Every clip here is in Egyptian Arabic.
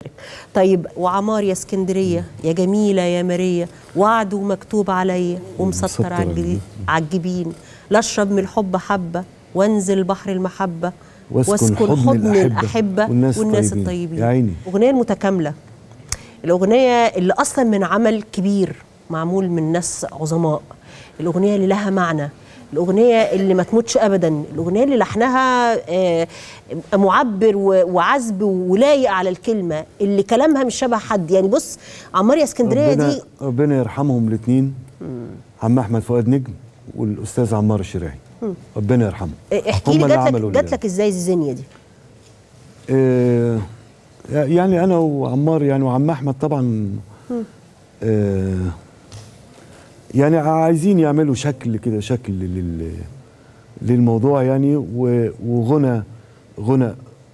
طيب وعمار يا اسكندريه يا جميله يا ماريا وعد ومكتوب عليا ومسطر مسطر على الجبين على الجبين لا اشرب من الحب حبه وانزل بحر المحبه واسكن حضن الأحبة والناس والناس الطيبين. الطيبين يا عيني. الاغنيه المتكامله الاغنيه اللي اصلا من عمل كبير معمول من ناس عظماء الاغنيه اللي لها معنى الاغنيه اللي ما تموتش ابدا الاغنيه اللي لحنها آه، معبر و- وعذب ولايق على الكلمه اللي كلامها مش شبه حد يعني بص عمار يا اسكندريه ربنا دي ربنا يرحمهم الاثنين عم احمد فؤاد نجم والاستاذ عمار الشراعي ربنا يرحمهم آه، احكي هم لي اللي جات عملوا لك جات ال- لك ازاي الزنيه دي آه، يعني انا وعمار يعني وعم احمد طبعا آه، يعني عايزين يعملوا شكل كده شكل لل للموضوع يعني و- وغنى غنى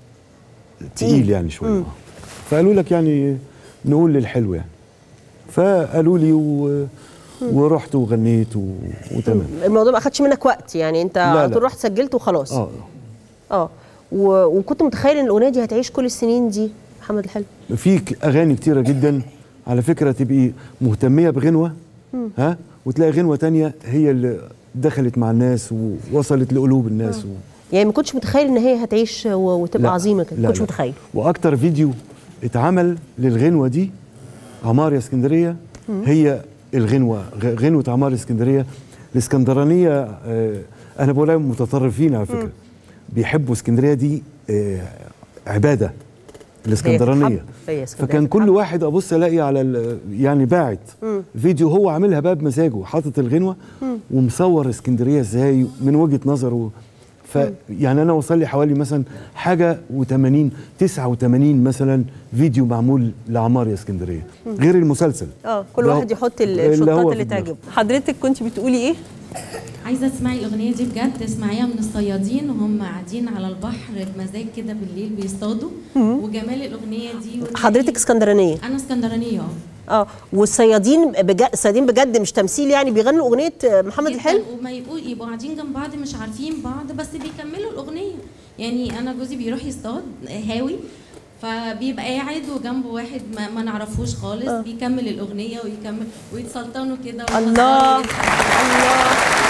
تقيل يعني شويه فقالوا لك يعني نقول للحلو يعني فقالوا لي و... ورحت وغنيت و... وتمام الموضوع ما اخدش منك وقت يعني انت على لا. طول رحت سجلت وخلاص اه اه و... وكنت متخيل ان الاغنيه دي هتعيش كل السنين دي محمد الحلو في ك- اغاني كتيره جدا على فكره تبقي مهتميه بغنوه ها وتلاقي غنوه تانية هي اللي دخلت مع الناس ووصلت لقلوب الناس و... يعني ما كنتش متخيل ان هي هتعيش و... وتبقى لا، عظيمه كده ما لا، كنتش لا. متخيل واكتر فيديو اتعمل للغنوه دي عمار يا اسكندريه هي الغنوه غ- غنوه عمار يا اسكندريه الاسكندرانيه آه، انا بقول عليهم متطرفين على فكره بيحبوا اسكندريه دي آه، عباده الاسكندرانيه تتحب. هي اسكندرية فكان كل تتحب. واحد ابص الاقي على ال- يعني باعت فيديو هو عاملها بقى بمزاجه حاطط الغنوه ومصور اسكندريه ازاي من وجهه نظره ف يعني انا وصل لي حوالي مثلا حاجه و80 89 مثلا فيديو معمول لعمار يا اسكندريه غير المسلسل اه كل ده واحد يحط ال- اللي هو الشطات في اللي دماغه. تعجبه حضرتك كنت بتقولي ايه عايزه تسمعي الاغنيه دي بجد اسمعيها من الصيادين وهم قاعدين على البحر بمزاج كده بالليل بيصطادوا وجمال الاغنيه دي وتلاقي- حضرتك اسكندرانيه انا اسكندرانيه اه اه والصيادين بجد الصيادين بجد مش تمثيل يعني بيغنوا اغنيه محمد جداً، الحلو وما يقول يبقوا قاعدين جنب بعض مش عارفين بعض بس بيكملوا الاغنيه يعني انا جوزي بيروح يصطاد هاوي فبيبقى قاعد وجنبه واحد ما, ما نعرفوش خالص بيكمل الاغنيه ويكمل ويتسلطنوا كده الله ويهزروا ويضحكوا. الله